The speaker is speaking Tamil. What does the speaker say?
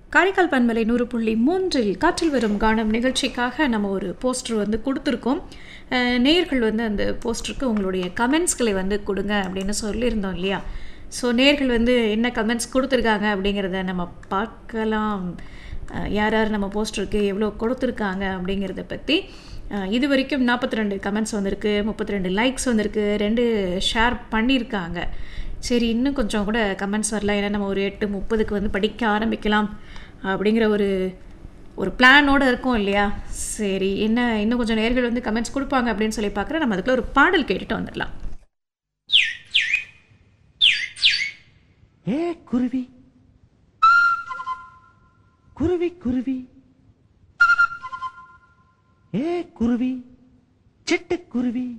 காரைக்கால் பண்பலை நூறு புள்ளி மூன்றில் காற்றில் வரும் கானம் நிகழ்ச்சிக்காக நம்ம ஒரு போஸ்டர் வந்து கொடுத்துருக்கோம் அஹ், நேயர்கள் வந்து அந்த போஸ்டருக்கு உங்களுடைய கமெண்ட்ஸ்களை வந்து கொடுங்க அப்படின்னு சொல்லியிருந்தோம் இல்லையா ஸோ நேயர்கள் வந்து என்ன கமெண்ட்ஸ் கொடுத்துருக்காங்க அப்படிங்கிறத நம்ம பார்க்கலாம் அஹ், யார் யார் நம்ம போஸ்டருக்கு எவ்வளோ கொடுத்துருக்காங்க அப்படிங்கிறத பற்றி அஹ், இது வரைக்கும் நாற்பத்தி ரெண்டு கமெண்ட்ஸ் வந்திருக்கு முப்பத்தி ரெண்டு லைக்ஸ் வந்திருக்கு ரெண்டு ஷேர் பண்ணியிருக்காங்க சரி இன்னும் கொஞ்சம் கூட கமெண்ட்ஸ் வரல ஏன்னா நம்ம ஒரு எட்டு முப்பதுக்கு வந்து படிக்க ஆரம்பிக்கலாம் அப்படிங்கிற ஒரு ஒரு பிளானோடு இருக்கோம் இல்லையா சரி என்ன இன்னும் கொஞ்சம் நேர்கள் வந்து கமெண்ட்ஸ் கொடுப்பாங்க அப்படின்னு சொல்லி பார்க்குறேன் நம்ம அதுக்குள்ள ஒரு பாடல் கேட்டுட்டு வந்துடலாம் ஏ குருவி குருவி குருவி ஏ குருவி சிட்டுக்குருவி